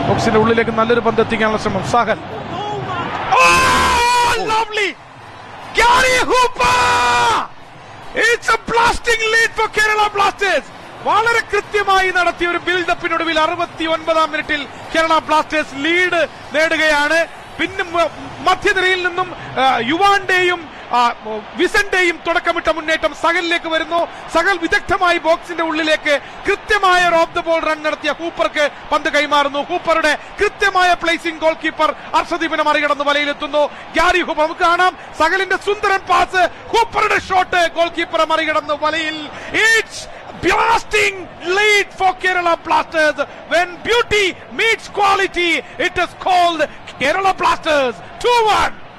ബോക്സിന്റെ ഉള്ളിലേക്ക് നല്ലൊരു പന്ത് എത്തിക്കാനുള്ള ശ്രമം Sahal lovely Gary Hooper! It's a blasting lead for Kerala Blasters. വളരെ കൃത്യമായി നടത്തിയ ഒരു ബിൽഡപ്പിനൊടുവിൽ അറുപത്തി ഒൻപതാം മിനിറ്റിൽ കേരള ബ്ലാസ്റ്റേഴ്സ് ലീഡ് നേടുകയാണ് പിന്നെ മ- മധ്യനിരയിൽ നിന്നും ആ, യുവാന്റെയും ആ, വിസന്റെയും തുടക്കമിട്ട മുന്നേറ്റം സഹലിലേക്ക് വരുന്നു സഹൽ വിദഗ്ധമായി ബോക്സിന്റെ ഉള്ളിലേക്ക് കൃത്യമായ ഒരു ഓഫ് ദ ബോൾ റൺ നടത്തിയ ഹൂപ്പർക്ക് പന്ത് കൈമാറുന്നു ഹൂപ്പറുടെ കൃത്യമായ പ്ലേസിംഗ് ഗോൾ കീപ്പർ അർഷദീപിനെ മറികടന്ന് വലയിലെത്തുന്നു ഗ്യാരി ഹൂപ്പർ നമുക്ക് കാണാം സഹലിന്റെ സുന്ദരൻ പാസ് ഹൂപ്പറുടെ ഷോട്ട് ഗോൾ കീപ്പറെ മറികടന്ന് വലയിൽ it's blasting lead for Kerala Blasters. When beauty meets quality, it is called Kerala Blasters 2-1.